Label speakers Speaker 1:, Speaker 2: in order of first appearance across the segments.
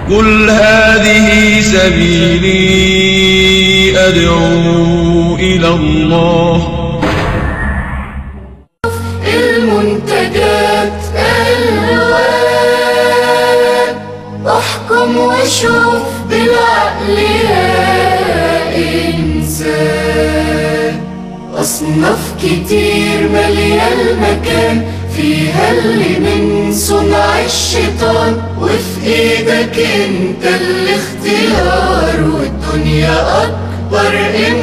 Speaker 1: قل هذه سبيلي أدعو إلى الله
Speaker 2: المنتجات ألوان احكم وشوف بالعقل يا إنسان أصناف كتير مالية المكان فيها اللي من صنع الشيطان وفي ايدك انت الاختيار والدنيا أكبر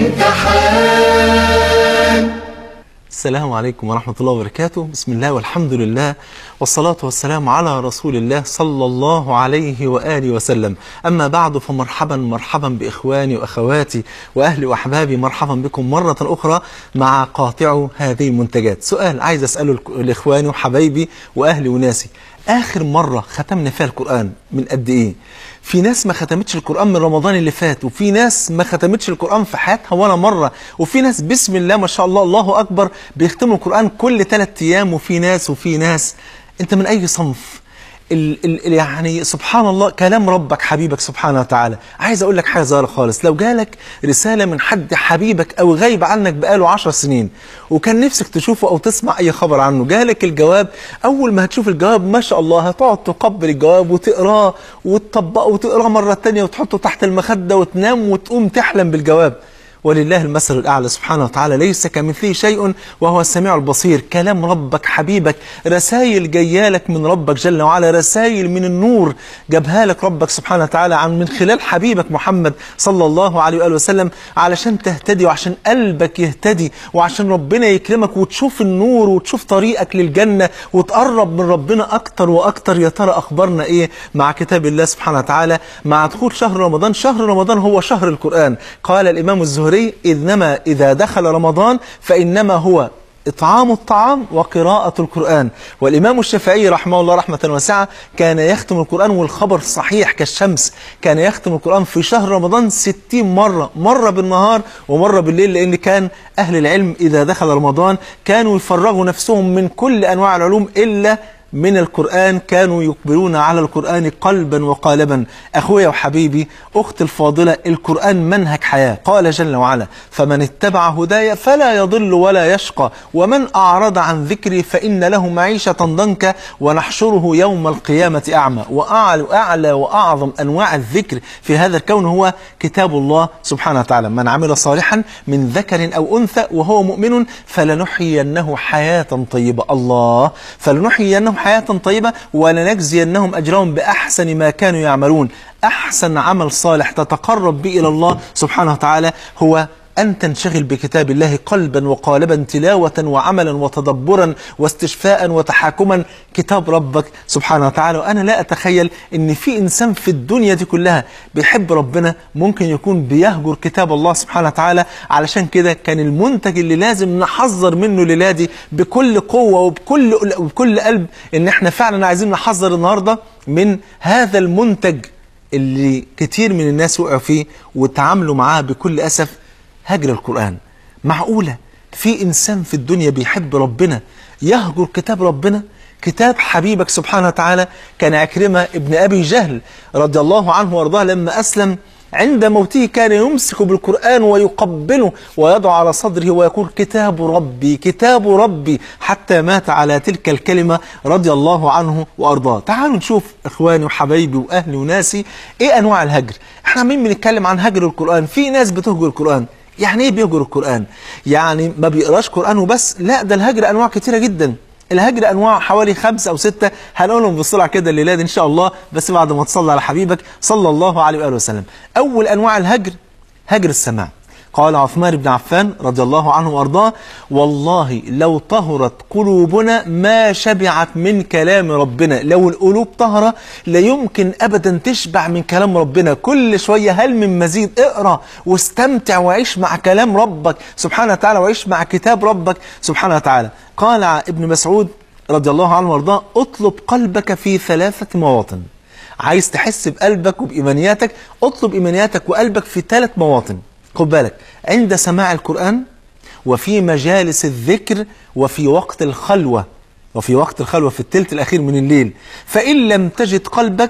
Speaker 2: امتحان
Speaker 3: السلام عليكم ورحمة الله وبركاته بسم الله والحمد لله والصلاة والسلام على رسول الله صلى الله عليه وآله وسلم أما بعد فمرحبا مرحبا بإخواني وأخواتي وأهلي وأحبابي مرحبا بكم مرة أخرى مع قاطع هذه المنتجات سؤال عايز أسأله لإخواني وحبايبي وأهلي وناسي آخر مرة ختمنا فيها القرآن من قد إيه في ناس ما ختمتش القرآن من رمضان اللي فات وفي ناس ما ختمتش القرآن في حياتها ولا مرة وفي ناس بسم الله ما شاء الله الله أكبر بيختموا القرآن كل ثلاث أيام وفي ناس وفي ناس أنت من أي صنف ال ال يعني سبحان الله كلام ربك حبيبك سبحانه وتعالى عايز اقول لك حاجه صغيره خالص لو جالك رساله من حد حبيبك او غايب عنك بقاله عشر سنين وكان نفسك تشوفه او تسمع اي خبر عنه جالك الجواب اول ما هتشوف الجواب ما شاء الله هتقعد تقبل الجواب وتقراه وتطبقه وتقراه مره تانية وتحطه تحت المخده وتنام وتقوم تحلم بالجواب ولله المثل الأعلى سبحانه وتعالى ليس كمثله شيء وهو السميع البصير كلام ربك حبيبك رسائل جايالك من ربك جل وعلا رسائل من النور جابها لك ربك سبحانه وتعالى عن من خلال حبيبك محمد صلى الله عليه وآله وسلم علشان تهتدي وعشان قلبك يهتدي وعشان ربنا يكرمك وتشوف النور وتشوف طريقك للجنة وتقرب من ربنا أكتر وأكتر يا ترى أخبارنا إيه مع كتاب الله سبحانه وتعالى مع دخول شهر رمضان شهر رمضان هو شهر القرآن قال الإمام الزهري إنما إذا دخل رمضان فإنما هو إطعام الطعام وقراءة القرآن والإمام الشافعي رحمه الله رحمة واسعة كان يختم القرآن والخبر صحيح كالشمس كان يختم القرآن في شهر رمضان ستين مرة مرة بالنهار ومرة بالليل لأن كان أهل العلم إذا دخل رمضان كانوا يفرغوا نفسهم من كل أنواع العلوم إلا من القرآن كانوا يقبلون على القرآن قلبا وقالبا أخويا وحبيبي أخت الفاضلة القرآن منهج حياة قال جل وعلا فمن اتبع هدايا فلا يضل ولا يشقى ومن أعرض عن ذكري فإن له معيشة ضنكا ونحشره يوم القيامة أعمى وأعلى, أعلى وأعظم أنواع الذكر في هذا الكون هو كتاب الله سبحانه وتعالى من عمل صالحا من ذكر أو أنثى وهو مؤمن فلنحيينه حياة طيبة الله فلنحيينه حياة طيبة ولنجزينهم أجرهم بأحسن ما كانوا يعملون أحسن عمل صالح تتقرب به إلى الله سبحانه وتعالى هو أن تنشغل بكتاب الله قلبا وقالبا تلاوة وعملا وتدبرا واستشفاء وتحاكما كتاب ربك سبحانه وتعالى وأنا لا أتخيل أن في إنسان في الدنيا دي كلها بيحب ربنا ممكن يكون بيهجر كتاب الله سبحانه وتعالى علشان كده كان المنتج اللي لازم نحذر منه للادي بكل قوة وبكل, وبكل قلب أن احنا فعلا عايزين نحذر النهاردة من هذا المنتج اللي كتير من الناس وقعوا فيه وتعاملوا معاه بكل أسف هجر القرآن معقولة في إنسان في الدنيا بيحب ربنا يهجر كتاب ربنا كتاب حبيبك سبحانه وتعالى كان عكرمة ابن أبي جهل رضي الله عنه وارضاه لما أسلم عند موته كان يمسك بالقرآن ويقبله ويضع على صدره ويقول كتاب ربي كتاب ربي حتى مات على تلك الكلمة رضي الله عنه وأرضاه تعالوا نشوف إخواني وحبايبي وأهلي وناسي إيه أنواع الهجر احنا عمين بنتكلم عن هجر القرآن في ناس بتهجر القرآن يعني ايه بيهجر القرآن يعني ما بيقراش قرآن وبس لا ده الهجر أنواع كتيرة جدا الهجر أنواع حوالي خمسة أو ستة هنقولهم بسرعة كده الليلة دي إن شاء الله بس بعد ما تصلي على حبيبك صلى الله عليه وآله وسلم أول أنواع الهجر هجر السماع قال عثمان بن عفان رضي الله عنه وارضاه والله لو طهرت قلوبنا ما شبعت من كلام ربنا لو القلوب طهرة لا يمكن ابدا تشبع من كلام ربنا كل شوية هل من مزيد اقرا واستمتع وعيش مع كلام ربك سبحانه وتعالى وعيش مع كتاب ربك سبحانه وتعالى قال ابن مسعود رضي الله عنه وارضاه اطلب قلبك في ثلاثة مواطن عايز تحس بقلبك وبإيمانياتك اطلب إيمانياتك وقلبك في ثلاث مواطن خد بالك عند سماع القرآن وفي مجالس الذكر وفي وقت الخلوة وفي وقت الخلوة في الثلث الأخير من الليل فإن لم تجد قلبك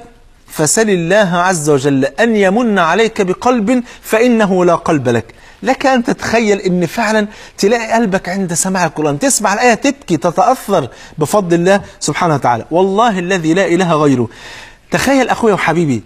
Speaker 3: فسل الله عز وجل أن يمن عليك بقلب فإنه لا قلب لك لك أن تتخيل أن فعلا تلاقي قلبك عند سماع القرآن تسمع الآية تبكي تتأثر بفضل الله سبحانه وتعالى والله الذي لا إله غيره تخيل أخويا وحبيبي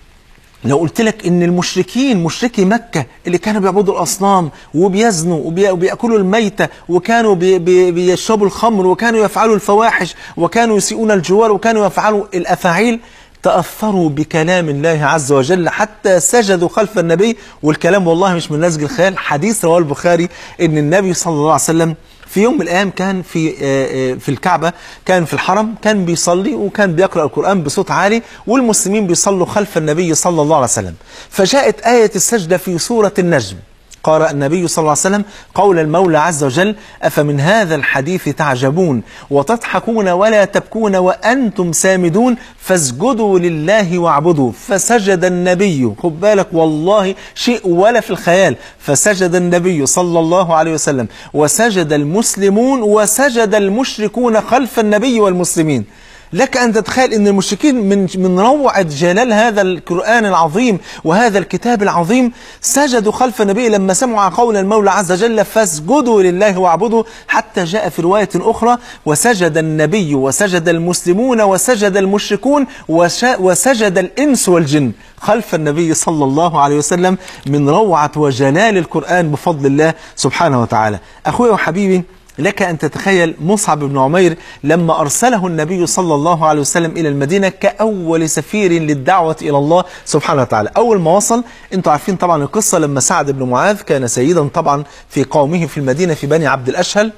Speaker 3: لو قلت لك ان المشركين مشركي مكة اللي كانوا بيعبدوا الاصنام وبيزنوا وبي- وبياكلوا الميتة وكانوا بي بي بيشربوا الخمر وكانوا يفعلوا الفواحش وكانوا يسيئون الجوار وكانوا يفعلوا الافاعيل تأثروا بكلام الله عز وجل حتى سجدوا خلف النبي والكلام والله مش من نسج الخيال حديث رواه البخاري ان النبي صلى الله عليه وسلم في يوم من الايام كان في آه، آه، في الكعبه كان في الحرم كان بيصلي وكان بيقرا القران بصوت عالي والمسلمين بيصلوا خلف النبي صلى الله عليه وسلم فجاءت ايه السجده في سوره النجم قرأ النبي صلى الله عليه وسلم قول المولى عز وجل أفمن هذا الحديث تعجبون وتضحكون ولا تبكون وأنتم سامدون فاسجدوا لله واعبدوا فسجد النبي خد بالك والله شيء ولا في الخيال فسجد النبي صلى الله عليه وسلم وسجد المسلمون وسجد المشركون خلف النبي والمسلمين لك أن تتخيل أن المشركين من من روعة جلال هذا القرآن العظيم وهذا الكتاب العظيم سجدوا خلف النبي لما سمعوا قول المولى عز وجل فاسجدوا لله واعبدوا حتى جاء في رواية أخرى وسجد النبي وسجد المسلمون وسجد المشركون وش- وسجد الإنس والجن خلف النبي صلى الله عليه وسلم من روعة وجلال القرآن بفضل الله سبحانه وتعالى أخويا وحبيبي لك أن تتخيل مصعب بن عمير لما أرسله النبي صلى الله عليه وسلم إلى المدينة كأول سفير للدعوة إلى الله سبحانه وتعالى أول ما وصل أنتوا عارفين طبعا القصة لما سعد بن معاذ كان سيدا طبعا في قومه في المدينة في بني عبد الأشهل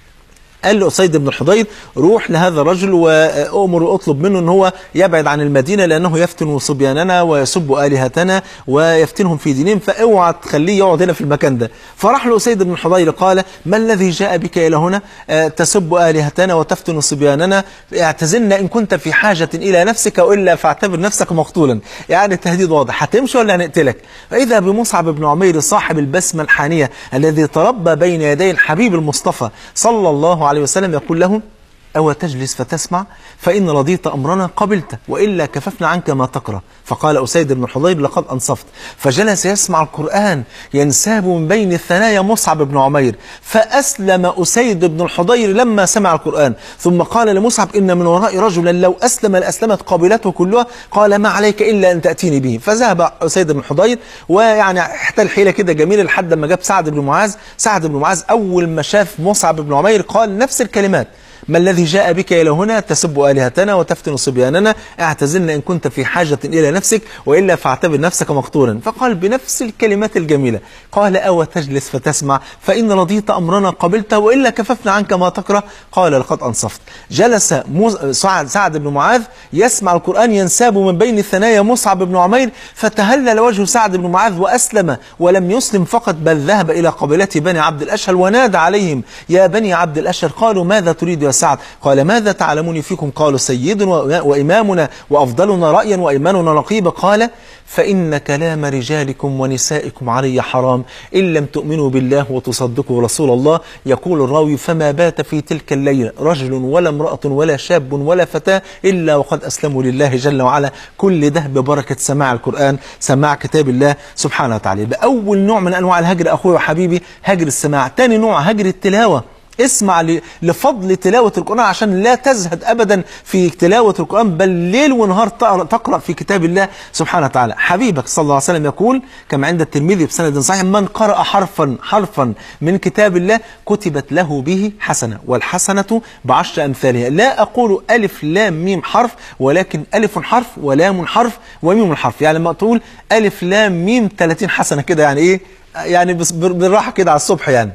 Speaker 3: قال له أسيد بن الحضير روح لهذا الرجل وأمر واطلب منه أن هو يبعد عن المدينة لأنه يفتن صبياننا ويسب آلهتنا ويفتنهم في دينهم فاوعى تخليه يقعد هنا في المكان ده فراح له أسيد بن الحضير قال ما الذي جاء بك إلى هنا آه، تسب آلهتنا وتفتن صبياننا اعتزلنا إن كنت في حاجة إلى نفسك وإلا فاعتبر نفسك مقتولا يعني التهديد واضح هتمشي ولا هنقتلك فإذا بمصعب بن عمير صاحب البسمة الحانية الذي تربى بين يدي الحبيب المصطفى صلى الله عليه وسلم يقول له أو تجلس فتسمع فإن رضيت أمرنا قبلت وإلا كففنا عنك ما تقرأ فقال أسيد بن حضير لقد أنصفت فجلس يسمع القرآن ينساب من بين الثنايا مصعب بن عمير فأسلم أسيد بن الحضير لما سمع القرآن ثم قال لمصعب إن من ورائي رجلا لو أسلم لأسلمت قابلته كلها قال ما عليك إلا أن تأتيني به فذهب أسيد بن حضير ويعني احتل حيلة كده جميلة لحد ما جاب سعد بن معاذ سعد بن معاذ أول ما شاف مصعب بن عمير قال نفس الكلمات ما الذي جاء بك إلى هنا تسب آلهتنا وتفتن صبياننا اعتزلنا إن كنت في حاجة إلى نفسك وإلا فاعتبر نفسك مقتولا فقال بنفس الكلمات الجميلة قال أو تجلس فتسمع فإن رضيت أمرنا قبلت وإلا كففنا عنك ما تكره قال لقد أنصفت جلس موز... سعد, سعد بن معاذ يسمع القرآن ينساب من بين الثنايا مصعب بن عمير فتهلل وجه سعد بن معاذ وأسلم ولم يسلم فقط بل ذهب إلى قبيلة بني عبد الأشهل ونادى عليهم يا بني عبد الأشهل قالوا ماذا تريد يا سعد قال ماذا تعلمون فيكم قالوا سيد و- وإمامنا وأفضلنا رأيا وإيماننا رقيب قال فإن كلام رجالكم ونسائكم علي حرام إن لم تؤمنوا بالله وتصدقوا رسول الله يقول الراوي فما بات في تلك الليلة رجل ولا امرأة ولا شاب ولا فتاة إلا وقد أسلموا لله جل وعلا كل ده ببركة سماع القرآن سماع كتاب الله سبحانه وتعالى بأول نوع من أنواع الهجر أخوي وحبيبي هجر السماع تاني نوع هجر التلاوة اسمع ل- لفضل تلاوة القرآن عشان لا تزهد أبدا في تلاوة القرآن بل ليل ونهار تقرأ, تقرأ في كتاب الله سبحانه وتعالى حبيبك صلى الله عليه وسلم يقول كما عند الترمذي بسند صحيح من قرأ حرفا حرفا من كتاب الله كتبت له به حسنة والحسنة بعشر أمثالها لا أقول ألف لام ميم حرف ولكن ألف حرف ولام حرف وميم حرف يعني لما تقول ألف لام ميم 30 حسنة كده يعني إيه يعني بس- بالراحة كده على الصبح يعني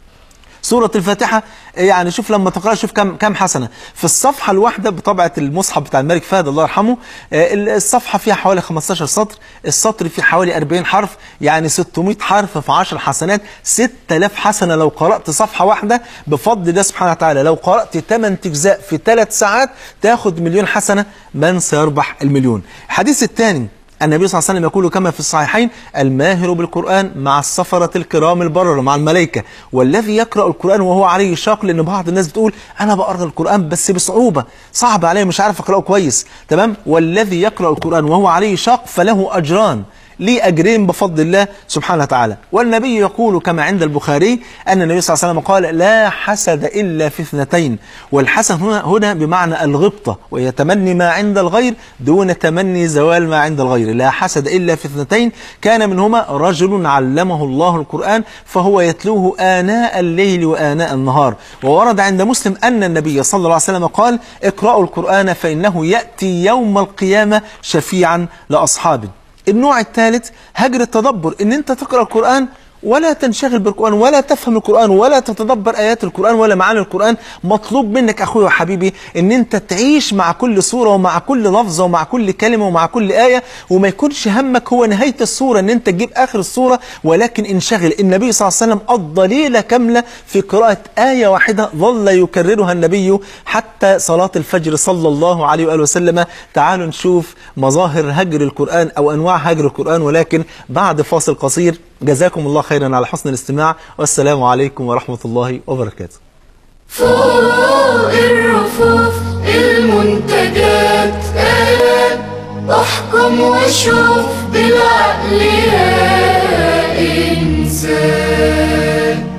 Speaker 3: سورة الفاتحة يعني شوف لما تقرأ شوف كم كم حسنة في الصفحة الواحدة بطبعة المصحف بتاع الملك فهد الله يرحمه آه، الصفحة فيها حوالي 15 سطر السطر فيه حوالي 40 حرف يعني 600 حرف في 10 حسنات 6000 حسنة لو قرأت صفحة واحدة بفضل الله سبحانه وتعالى لو قرأت 8 أجزاء في 3 ساعات تاخد مليون حسنة من سيربح المليون الحديث الثاني النبي صلى الله عليه وسلم يقول كما في الصحيحين الماهر بالقرآن مع السفرة الكرام البررة مع الملائكة والذي يقرأ القرآن وهو عليه شاق لأن بعض الناس بتقول أنا بقرأ القرآن بس بصعوبة صعب عليه مش عارف أقرأه كويس تمام والذي يقرأ القرآن وهو عليه شاق فله أجران ليه أجرين بفضل الله سبحانه وتعالى والنبي يقول كما عند البخاري أن النبي صلى الله عليه وسلم قال لا حسد إلا في اثنتين والحسد هنا, هنا بمعنى الغبطة وهي تمني ما عند الغير دون تمني زوال ما عند الغير لا حسد إلا في اثنتين كان منهما رجل علمه الله القرآن فهو يتلوه آناء الليل وآناء النهار وورد عند مسلم أن النبي صلى الله عليه وسلم قال اقرأوا القرآن فإنه يأتي يوم القيامة شفيعا لأصحابه النوع الثالث هجر التدبر ان انت تقرا القران ولا تنشغل بالقرآن ولا تفهم القرآن ولا تتدبر آيات القرآن ولا معاني القرآن مطلوب منك أخوي وحبيبي أن أنت تعيش مع كل سورة ومع كل لفظة ومع كل كلمة ومع كل آية وما يكونش همك هو نهاية السورة أن أنت تجيب آخر السورة ولكن انشغل النبي صلى الله عليه وسلم قضى ليلة كاملة في قراءة آية واحدة ظل يكررها النبي حتى صلاة الفجر صلى الله عليه وآله وسلم تعالوا نشوف مظاهر هجر القرآن أو أنواع هجر القرآن ولكن بعد فاصل قصير جزاكم الله خيرا على حسن الاستماع والسلام عليكم ورحمة الله وبركاته
Speaker 2: فوق الرفوف المنتجات آلات احكم واشوف بالعقل يا إنسان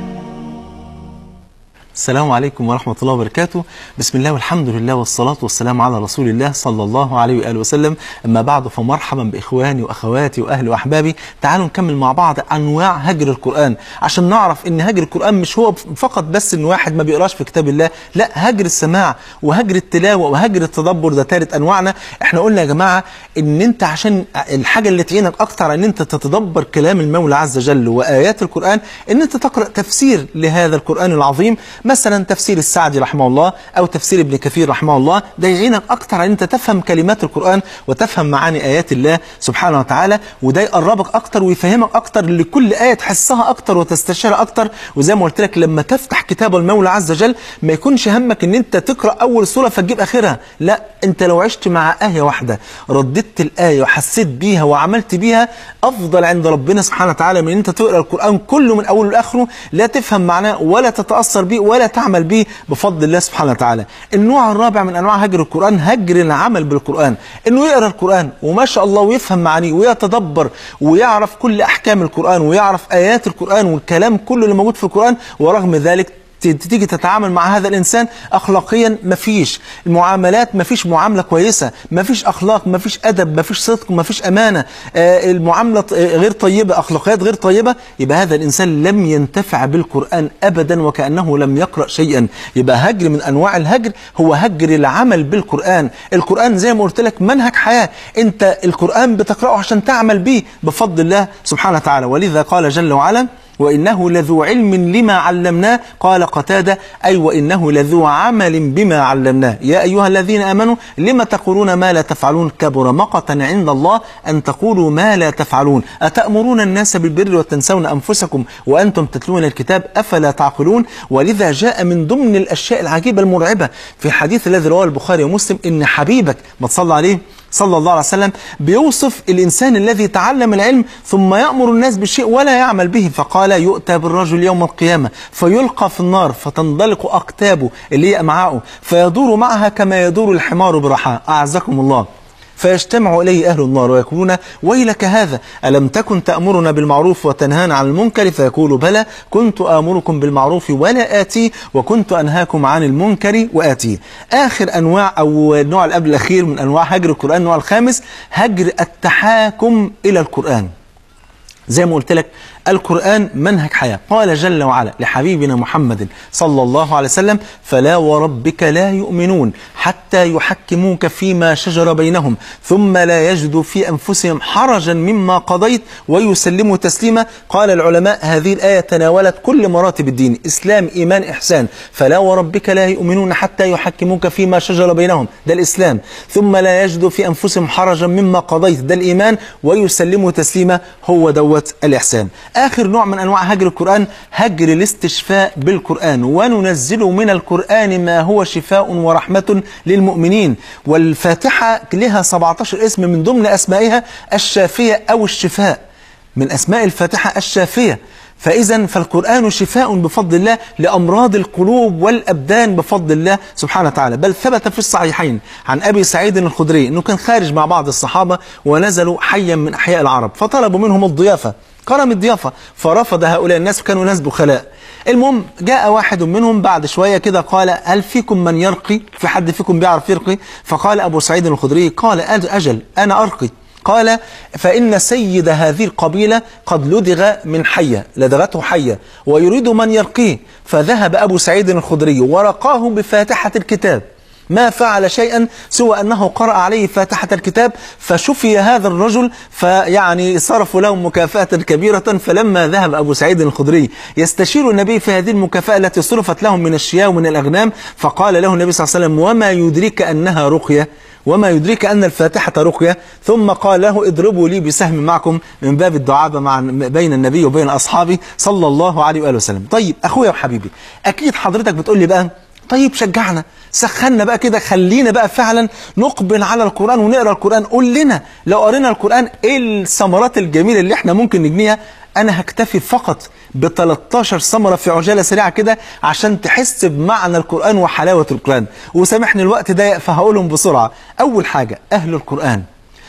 Speaker 3: السلام عليكم ورحمة الله وبركاته بسم الله والحمد لله والصلاة والسلام على رسول الله صلى الله عليه وآله وسلم أما بعد فمرحبا بإخواني وأخواتي وأهلي وأحبابي تعالوا نكمل مع بعض أنواع هجر القرآن عشان نعرف أن هجر القرآن مش هو فقط بس أن واحد ما بيقراش في كتاب الله لا هجر السماع وهجر التلاوة وهجر التدبر ده ثالث أنواعنا احنا قلنا يا جماعة أن أنت عشان الحاجة اللي تعينك أكتر أن أنت تتدبر كلام المولى عز وجل وآيات القرآن أن أنت تقرأ تفسير لهذا القرآن العظيم مثلا تفسير السعدي رحمه الله أو تفسير ابن كثير رحمه الله ده يعينك أكتر أن أنت تفهم كلمات القرآن وتفهم معاني آيات الله سبحانه وتعالى وده يقربك أكتر ويفهمك أكتر لكل آية تحسها أكتر وتستشعرها أكتر وزي ما قلت لك لما تفتح كتاب المولى عز وجل ما يكونش همك أن أنت تقرأ أول سورة فتجيب آخرها لا أنت لو عشت مع آية واحدة رددت الآية وحسيت بيها وعملت بيها أفضل عند ربنا سبحانه وتعالى من أن أنت تقرأ القرآن كله من أوله لآخره لا تفهم معناه ولا تتأثر بيه ولا تعمل به بفضل الله سبحانه وتعالى النوع الرابع من أنواع هجر القرآن هجر العمل بالقرآن إنه يقرأ القرآن وما شاء الله ويفهم معانيه ويتدبر ويعرف كل أحكام القرآن ويعرف آيات القرآن والكلام كله اللي موجود في القرآن ورغم ذلك تيجي تتعامل مع هذا الإنسان أخلاقيا مفيش المعاملات مفيش معاملة كويسة مفيش أخلاق مفيش أدب مفيش صدق مفيش أمانة آه المعاملة غير طيبة أخلاقيات غير طيبة يبقى هذا الإنسان لم ينتفع بالقرآن أبدا وكأنه لم يقرأ شيئا يبقى هجر من أنواع الهجر هو هجر العمل بالقرآن القرآن زي ما قلت لك منهج حياة أنت القرآن بتقرأه عشان تعمل به بفضل الله سبحانه وتعالى ولذا قال جل وعلا وإنه لذو علم لما علمناه قال قتادة أي وإنه لذو عمل بما علمناه يا أيها الذين آمنوا لما تقولون ما لا تفعلون كبر مقتا عند الله أن تقولوا ما لا تفعلون أتأمرون الناس بالبر وتنسون أنفسكم وأنتم تتلون الكتاب أفلا تعقلون ولذا جاء من ضمن الأشياء العجيبة المرعبة في الحديث الذي رواه البخاري ومسلم إن حبيبك ما تصلى عليه صلى الله عليه وسلم بيوصف الإنسان الذي تعلم العلم ثم يأمر الناس بالشيء ولا يعمل به فقال يؤتى بالرجل يوم القيامة فيلقى في النار فتنضلق أقتابه اللي هي أمعاؤه فيدور معها كما يدور الحمار برحاه أعزكم الله فيجتمع إليه أهل النار ويقولون ويلك هذا ألم تكن تأمرنا بالمعروف وتنهانا عن المنكر فيقول بلى كنت آمركم بالمعروف ولا آتي وكنت أنهاكم عن المنكر وآتي آخر أنواع أو النوع الأب الأخير من أنواع هجر القرآن النوع الخامس هجر التحاكم إلى القرآن زي ما قلت لك القرآن منهج حياة قال جل وعلا لحبيبنا محمد صلى الله عليه وسلم فلا وربك لا يؤمنون حتى يحكموك فيما شجر بينهم ثم لا يجدوا في أنفسهم حرجا مما قضيت ويسلموا تسليما قال العلماء هذه الآية تناولت كل مراتب الدين إسلام إيمان إحسان فلا وربك لا يؤمنون حتى يحكموك فيما شجر بينهم ده الإسلام ثم لا يجدوا في أنفسهم حرجا مما قضيت ده الإيمان ويسلموا تسليما هو دوت الإحسان آخر نوع من أنواع هجر القرآن هجر الاستشفاء بالقرآن وننزل من القرآن ما هو شفاء ورحمة للمؤمنين والفاتحة لها 17 اسم من ضمن أسمائها الشافية أو الشفاء من أسماء الفاتحة الشافية فإذا فالقرآن شفاء بفضل الله لأمراض القلوب والأبدان بفضل الله سبحانه وتعالى بل ثبت في الصحيحين عن أبي سعيد الخدري أنه كان خارج مع بعض الصحابة ونزلوا حيا من أحياء العرب فطلبوا منهم الضيافة كرم الضيافة فرفض هؤلاء الناس كانوا ناس بخلاء المهم جاء واحد منهم بعد شوية كده قال هل فيكم من يرقي في حد فيكم بيعرف يرقي فقال أبو سعيد الخدري قال أجل أنا أرقي قال فإن سيد هذه القبيلة قد لدغ من حية لدغته حية ويريد من يرقيه فذهب أبو سعيد الخدري ورقاه بفاتحة الكتاب ما فعل شيئا سوى أنه قرأ عليه فاتحة الكتاب فشفي هذا الرجل فيعني صرفوا له مكافأة كبيرة فلما ذهب أبو سعيد الخدري يستشير النبي في هذه المكافأة التي صرفت لهم من الشياه ومن الأغنام فقال له النبي صلى الله عليه وسلم وما يدريك أنها رقية وما يدريك أن الفاتحة رقية ثم قال له اضربوا لي بسهم معكم من باب الدعابة مع بين النبي وبين أصحابه صلى الله عليه وآله وسلم طيب أخويا وحبيبي أكيد حضرتك بتقول لي بقى طيب شجعنا سخنا بقى كده خلينا بقى فعلا نقبل على القرآن ونقرأ القرآن قول لنا لو قرينا القرآن ايه الثمرات الجميلة اللي احنا ممكن نجنيها انا هكتفي فقط ب 13 ثمرة في عجالة سريعة كده عشان تحس بمعنى القرآن وحلاوة القرآن وسامحني الوقت ضيق فهقولهم بسرعة اول حاجة اهل القرآن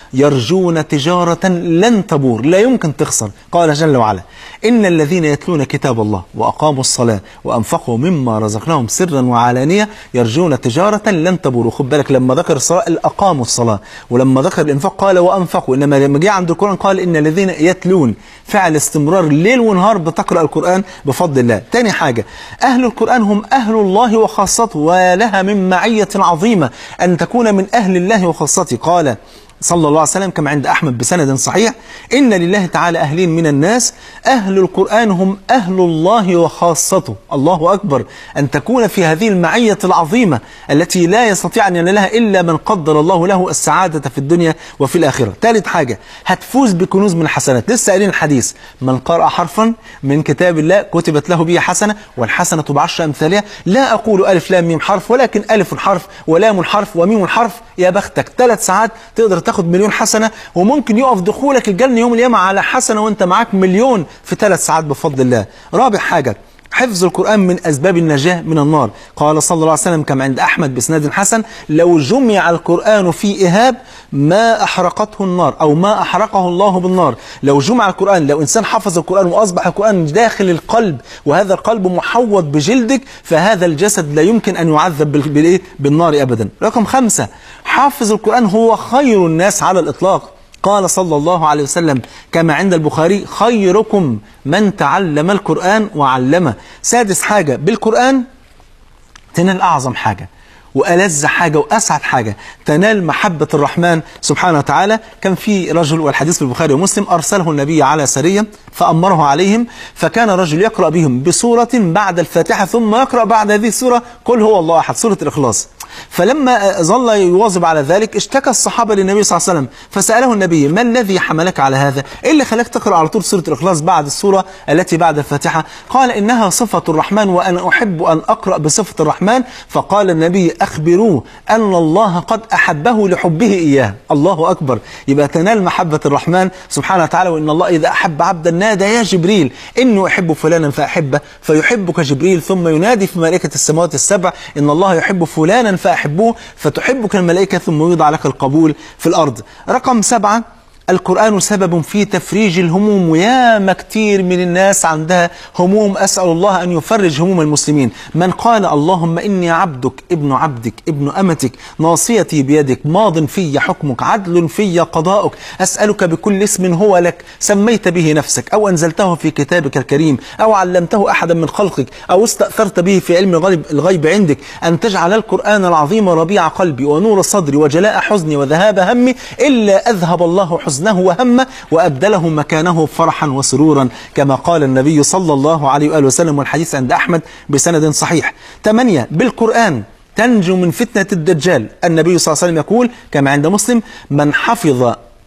Speaker 3: يرجون تجارة لن تبور لا يمكن تخسر قال جل وعلا إن الذين يتلون كتاب الله وأقاموا الصلاة وأنفقوا مما رزقناهم سرا وعلانية يرجون تجارة لن تبور وخد بالك لما ذكر الصلاة أقاموا الصلاة ولما ذكر الإنفاق قال وأنفقوا إنما لما جاء عند القرآن قال إن الذين يتلون فعل استمرار ليل ونهار بتقرأ القرآن بفضل الله تاني حاجة أهل القرآن هم أهل الله وخاصته ولها من معية عظيمة أن تكون من أهل الله وخاصته قال صلى الله عليه وسلم كما عند أحمد بسند صحيح إن لله تعالى أهلين من الناس أهل القرآن هم أهل الله وخاصته الله أكبر أن تكون في هذه المعية العظيمة التي لا يستطيع أن ينالها إلا من قدر الله له السعادة في الدنيا وفي الآخرة ثالث حاجة هتفوز بكنوز من الحسنات لسه قايلين الحديث من قرأ حرفا من كتاب الله كتبت له به حسنة والحسنة بعشر أمثالها لا أقول ألف لام ميم حرف ولكن ألف حرف ولام حرف وميم حرف يا بختك ثلاث ساعات تقدر تاخد مليون حسنة وممكن يقف دخولك الجنة يوم القيامة على حسنة وانت معاك مليون في ثلاث ساعات بفضل الله رابع حاجة حفظ القرآن من أسباب النجاة من النار قال صلى الله عليه وسلم كما عند أحمد بسناد حسن لو جمع القرآن في إهاب ما أحرقته النار أو ما أحرقه الله بالنار لو جمع القرآن لو إنسان حفظ القرآن وأصبح القرآن داخل القلب وهذا القلب محوط بجلدك فهذا الجسد لا يمكن أن يعذب بال- بالإيه؟ بالنار أبدا رقم خمسة حافظ القرآن هو خير الناس على الإطلاق قال صلى الله عليه وسلم كما عند البخاري خيركم من تعلم القرآن وعلمه سادس حاجة بالقرآن تنال أعظم حاجة وألذ حاجة وأسعد حاجة تنال محبة الرحمن سبحانه وتعالى كان في رجل والحديث في البخاري ومسلم أرسله النبي على سرية فأمره عليهم فكان رجل يقرأ بهم بسورة بعد الفاتحة ثم يقرأ بعد هذه السورة قل هو الله أحد سورة الإخلاص فلما ظل يواظب على ذلك اشتكى الصحابة للنبي صلى الله عليه وسلم فسأله النبي ما الذي حملك على هذا إيه اللي خلاك تقرأ على طول سورة الإخلاص بعد السورة التي بعد الفاتحة قال إنها صفة الرحمن وأنا أحب أن أقرأ بصفة الرحمن فقال النبي أخبروه أن الله قد أحبه لحبه إياه الله أكبر يبقى تنال محبة الرحمن سبحانه وتعالى وإن الله إذا أحب عبدا نادى يا جبريل إنه أحب فلانا فأحبه فيحبك جبريل ثم ينادي في ملائكة السماوات السبع إن الله يحب فلانا فأحبوه فتحبك الملائكة ثم يوضع لك القبول في الأرض رقم سبعة القرآن سبب في تفريج الهموم وياما كتير من الناس عندها هموم أسأل الله أن يفرج هموم المسلمين من قال اللهم إني عبدك ابن عبدك ابن أمتك ناصيتي بيدك ماض في حكمك عدل في قضاؤك أسألك بكل اسم هو لك سميت به نفسك أو أنزلته في كتابك الكريم أو علمته أحدا من خلقك أو استأثرت به في علم الغيب, الغيب عندك أن تجعل القرآن العظيم ربيع قلبي ونور صدري وجلاء حزني وذهاب همي إلا أذهب الله حزنه وهمه وأبدله مكانه فرحا وسرورا كما قال النبي صلى الله عليه وآله وسلم والحديث عند أحمد بسند صحيح ثمانية بالقرآن تنجو من فتنة الدجال النبي صلى الله عليه وسلم يقول كما عند مسلم من حفظ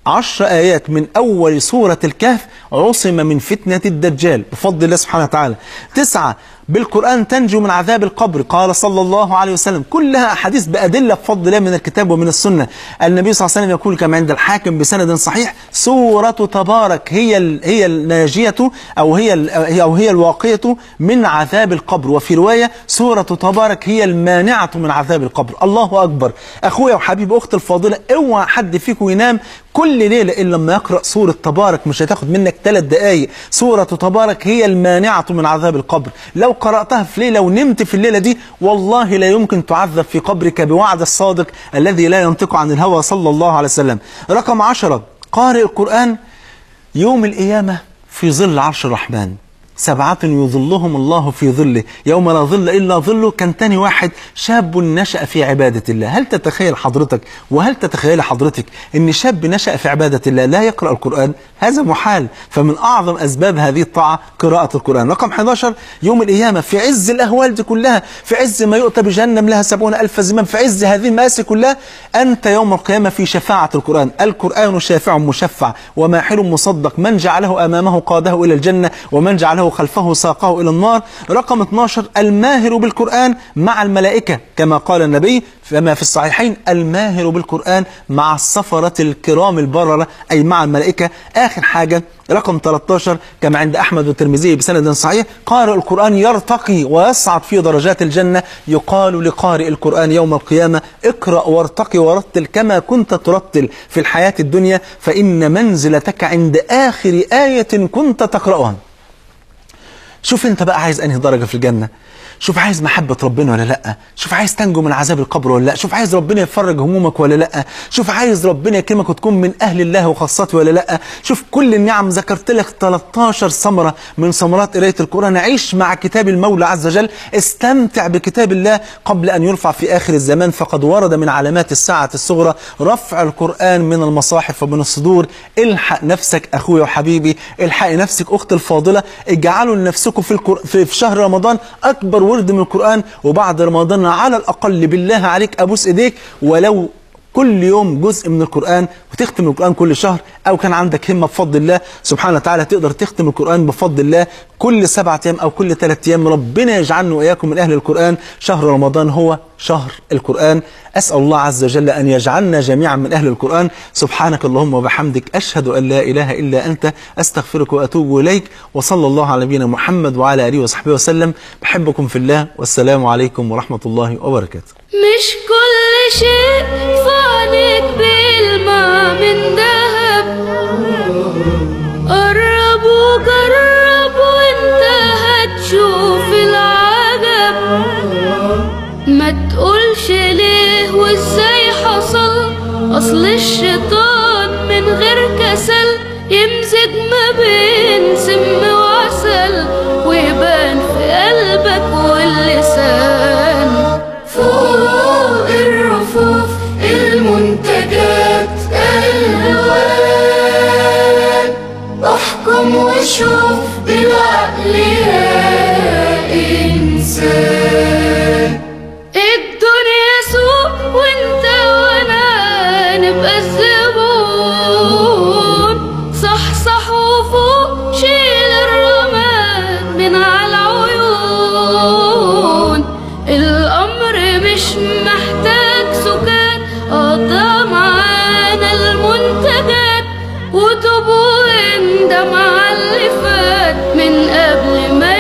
Speaker 3: عشر آيات من أول سورة الكهف عصم من فتنة الدجال بفضل الله سبحانه وتعالى تسعة بالقرآن تنجو من عذاب القبر قال صلى الله عليه وسلم كلها أحاديث بأدلة بفضل الله من الكتاب ومن السنة النبي صلى الله عليه وسلم يقول كما عند الحاكم بسند صحيح سورة تبارك هي ال- هي الناجية أو هي ال- أو هي الواقية من عذاب القبر وفي رواية سورة تبارك هي المانعة من عذاب القبر الله أكبر أخويا وحبيبي أختي الفاضلة اوعى حد فيكم ينام كل ليلة إلا لما يقرأ سورة تبارك مش هتاخد منك ثلاث دقايق سورة تبارك هي المانعة من عذاب القبر لو قرأتها في ليلة ونمت في الليلة دي والله لا يمكن تعذب في قبرك بوعد الصادق الذي لا ينطق عن الهوى صلى الله عليه وسلم رقم عشرة قارئ القرآن يوم القيامة في ظل عرش الرحمن سبعة يظلهم الله في ظله يوم لا ظل إلا ظله كان تاني واحد شاب نشأ في عبادة الله هل تتخيل حضرتك وهل تتخيل حضرتك أن شاب نشأ في عبادة الله لا يقرأ القرآن هذا محال فمن أعظم أسباب هذه الطاعة قراءة القرآن رقم 11 يوم القيامة في عز الأهوال دي كلها في عز ما يؤتى بجهنم لها سبعون ألف زمام في عز هذه المآسي كلها أنت يوم القيامة في شفاعة القرآن القرآن شافع مشفع وماحل مصدق من جعله أمامه قاده إلى الجنة ومن جعله خلفه ساقه إلى النار رقم 12 الماهر بالقرآن مع الملائكة كما قال النبي فما في الصحيحين الماهر بالقرآن مع السفرة الكرام البررة أي مع الملائكة آخر حاجة رقم 13 كما عند أحمد والترمذي بسند صحيح قارئ القرآن يرتقي ويصعد في درجات الجنة يقال لقارئ القرآن يوم القيامة اقرأ وارتقي ورتل كما كنت ترتل في الحياة الدنيا فإن منزلتك عند آخر آية كنت تقرأها شوف انت بقى عايز انهي درجة في الجنة شوف عايز محبة ربنا ولا لا شوف عايز تنجو من عذاب القبر ولا لا شوف عايز ربنا يفرج همومك ولا لا شوف عايز ربنا يكرمك وتكون من أهل الله وخاصته ولا لا شوف كل النعم ذكرت لك 13 ثمرة من ثمرات قراية القرآن عيش مع كتاب المولى عز وجل استمتع بكتاب الله قبل أن يرفع في آخر الزمان فقد ورد من علامات الساعة الصغرى رفع القرآن من المصاحف ومن الصدور الحق نفسك أخويا وحبيبي الحق نفسك أختي الفاضلة اجعلوا لنفسكم في, القر... في في شهر رمضان أكبر ورد من القرآن وبعد رمضان على الأقل بالله عليك أبوس إيديك ولو كل يوم جزء من القرآن وتختم القرآن كل شهر أو كان عندك همة بفضل الله سبحانه وتعالى تقدر تختم القرآن بفضل الله كل سبعة أيام أو كل ثلاثة أيام ربنا يجعلنا وإياكم من أهل القرآن شهر رمضان هو شهر القرآن أسأل الله عز وجل أن يجعلنا جميعا من أهل القرآن سبحانك اللهم وبحمدك أشهد أن لا إله إلا أنت أستغفرك وأتوب إليك وصلى الله على نبينا محمد وعلى آله وصحبه وسلم بحبكم في الله والسلام عليكم ورحمة الله وبركاته
Speaker 2: مش كل شيء فانك بالماء من ذهب قرب وجرب وانت هتشوف العجب ما تقولش ليه وازاي حصل اصل الشيطان من غير كسل يمزج ما بين سم وعسل ويبان في قلبك واللسان فوق الرفوف المنتجات الوان احكم وشوف بالعقل يا انسان الدنيا سوق وانت وانا نبقى الزبون صح صح وفوق شيل الرماد من على العيون الامر مش محتاج سكات قضى معانا المنتجات وتوب واندم